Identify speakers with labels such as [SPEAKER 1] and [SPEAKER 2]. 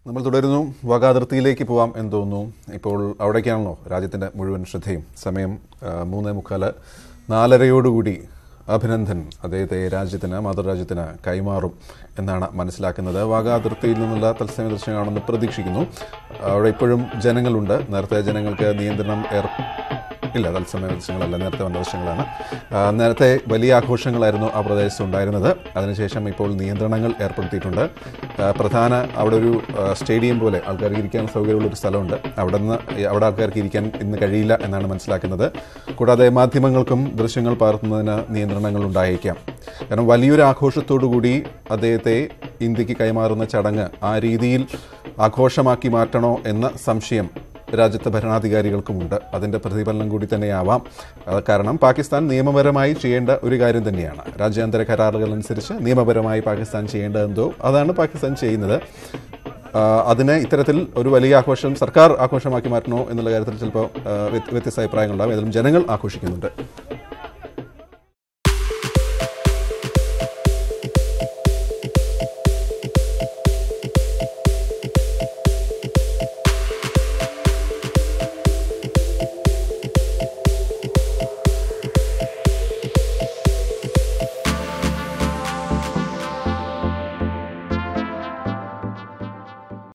[SPEAKER 1] നമ്മൾ തുടരുന്നു വാഗാതിർത്തിയിലേക്ക് പോവാം എന്ന് തോന്നുന്നു ഇപ്പോൾ അവിടേക്കാണല്ലോ രാജ്യത്തിൻ്റെ മുഴുവൻ ശ്രദ്ധയും സമയം ആ, മൂന്നേ മുക്കാല് നാലരയോടുകൂടി അഭിനന്ദൻ അദ്ദേഹത്തെ രാജ്യത്തിന് മാതൃരാജ്യത്തിന് കൈമാറും എന്നാണ് മനസ്സിലാക്കുന്നത് വാഗാതിർത്തിയിൽ നിന്നുള്ള തത്സമയ ദൃശ്യങ്ങളാണെന്ന് പ്രതീക്ഷിക്കുന്നു അവിടെ ഇപ്പോഴും ജനങ്ങളുണ്ട് നേരത്തെ ജനങ്ങൾക്ക് നിയന്ത്രണം ഏർ ഇല്ല തത്സമയ ദൃശ്യങ്ങളല്ല നേരത്തെ വന്ന ദൃശ്യങ്ങളാണ് ആ, നേരത്തെ വലിയ ആഘോഷങ്ങളായിരുന്നു ആ പ്രദേശത്ത് ഉണ്ടായിരുന്നത് അതിനുശേഷം ഇപ്പോൾ നിയന്ത്രണങ്ങൾ ഏർപ്പെടുത്തിയിട്ടുണ്ട് ആ, പ്രധാന അവിടെ ഒരു ആ, സ്റ്റേഡിയം പോലെ ആൾക്കാർക്ക് ഇരിക്കാൻ സൗകര്യമുള്ള ഒരു സ്ഥലമുണ്ട് അവിടെ നിന്ന് അവിടെ ആൾക്കാർക്ക് ഇരിക്കാൻ ഇന്ന് കഴിയില്ല എന്നാണ് മനസ്സിലാക്കുന്നത് കൂടാതെ മാധ്യമങ്ങൾക്കും ദൃശ്യങ്ങൾ പകർത്തുന്നതിന് നിയന്ത്രണങ്ങൾ ഉണ്ടായേക്കാം കാരണം വലിയൊരു ആഘോഷത്തോടു കൂടി അദ്ദേഹത്തെ ഇന്ത്യക്ക് കൈമാറുന്ന ചടങ്ങ് ആ രീതിയിൽ ആഘോഷമാക്കി മാറ്റണോ എന്ന സംശയം രാജ്യത്തെ ഭരണാധികാരികൾക്കുമുണ്ട് അതിൻ്റെ പ്രതിഫലനം കൂടി തന്നെയാവാം അത് കാരണം പാകിസ്ഥാൻ നിയമപരമായി ചെയ്യേണ്ട ഒരു കാര്യം തന്നെയാണ് രാജ്യാന്തര കരാറുകൾ അനുസരിച്ച് നിയമപരമായി പാകിസ്ഥാൻ ചെയ്യേണ്ടതെന്തോ അതാണ് പാകിസ്ഥാൻ ചെയ്യുന്നത് ആ, അതിനെ ഇത്തരത്തിൽ ഒരു വലിയ ആഘോഷം സർക്കാർ ആഘോഷമാക്കി മാറ്റണോ എന്നുള്ള കാര്യത്തിൽ ചിലപ്പോൾ ആ, വ്യത്യ- വ്യത്യസ്ത അഭിപ്രായങ്ങളുണ്ടാകും ഏതായാലും ജനങ്ങൾ ആഘോഷിക്കുന്നുണ്ട്